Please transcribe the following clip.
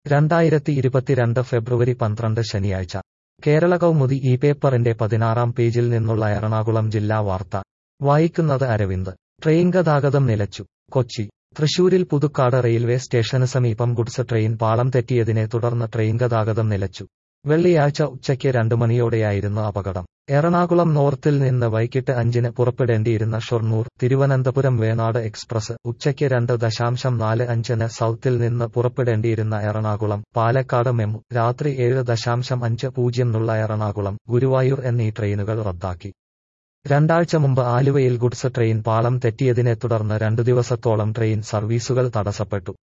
രണ്ടായിരത്തി ഇരുപത്തിരണ്ട് ഫെബ്രുവരി പന്ത്രണ്ട് ശനിയാഴ്ച കേരള കൗമുദി ഈ പേപ്പറിന്റെ പതിനാറാം പേജിൽ നിന്നുള്ള എറണാകുളം ജില്ലാ വാർത്ത വായിക്കുന്നത് അരവിന്ദ് ട്രെയിൻ ഗതാഗതം നിലച്ചു കൊച്ചി തൃശൂരിൽ പുതുക്കാട് റെയിൽവേ സ്റ്റേഷന് സമീപം ഗുഡ്സ് ട്രെയിൻ പാളം തെറ്റിയതിനെ തുടർന്ന് ട്രെയിൻ ഗതാഗതം നിലച്ചു വെള്ളിയാഴ്ച ഉച്ചയ്ക്ക് രണ്ട് മണിയോടെയായിരുന്നു അപകടം എറണാകുളം നോർത്തിൽ നിന്ന് വൈകിട്ട് അഞ്ചിന് പുറപ്പെടേണ്ടിയിരുന്ന ഷൊർണൂർ തിരുവനന്തപുരം വേണാട് എക്സ്പ്രസ് ഉച്ചയ്ക്ക് രണ്ട് ദശാംശം നാല് അഞ്ചിന് സൗത്തിൽ നിന്ന് പുറപ്പെടേണ്ടിയിരുന്ന എറണാകുളം പാലക്കാട് മെമു രാത്രി ഏഴ് ദശാംശം അഞ്ച് പൂജ്യംനുള്ള എറണാകുളം ഗുരുവായൂർ എന്നീ ട്രെയിനുകൾ റദ്ദാക്കി രണ്ടാഴ്ച മുമ്പ് ആലുവയിൽ ഗുഡ്സ് ട്രെയിൻ പാളം തെറ്റിയതിനെ തുടർന്ന് രണ്ടു ദിവസത്തോളം ട്രെയിൻ സർവീസുകൾ തടസ്സപ്പെട്ടു